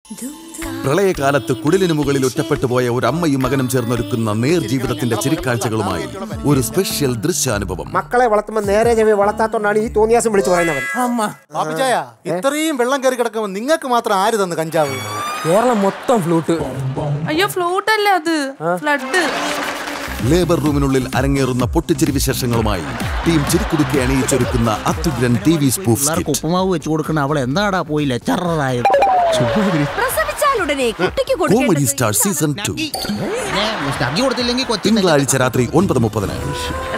പ്രളയകാലത്ത് കുടിലിന് മുകളിൽ ഒറ്റപ്പെട്ടു പോയ ഒരു അമ്മയും മകനും ചേർന്നൊരുക്കുന്ന നേർ ജീവിതത്തിന്റെ ചിരിക്കാഴ്ചകളുമായി ഒരു സ്പെഷ്യൽ ദൃശ്യാനുഭവം മക്കളെ വളർത്തുമ്പോൾ നേരെ ചെവി വളർത്താത്തോണ്ടാണ് ഈ തോന്നിയാസം വിളിച്ചു പറയുന്നവൻ ബാബുജായ ഇത്രയും വെള്ളം കയറി കിടക്കുമ്പോൾ നിങ്ങൾക്ക് മാത്രം ആര് തന്നു കഞ്ചാവ് കേരളം മൊത്തം ഫ്ലൂട്ട് അയ്യോ ഫ്ലൂട്ട് അല്ല അത് ഫ്ലഡ് ലേബർ റൂമിനുള്ളിൽ അരങ്ങേറുന്ന പൊട്ടിച്ചിരി വിശേഷങ്ങളുമായി ടീം ചിരിക്കുടുക്കി അണിയിച്ചൊരുക്കുന്ന അത്യുഗ്രൻ ടി വി സ്പൂഫ് പിള്ളേർക്ക് സ്കിറ്റ് ഉപ്പുമാവ് വെച്ച് കൊടുക്കണ അവൾ എന്താടാ പോയി ലെച്ചറായത് പ്രസവിച്ചാലുടനെ കുട്ടിക്ക് കോമഡി കൊടുക്കേണ്ടത് സ്റ്റാർ സീസൺ ടു അക്കി കൊടുത്തില്ലെങ്കിൽ കൊച്ചിൻ തിങ്കളാഴ്ച രാത്രി ഒൻപത് മുപ്പതിന്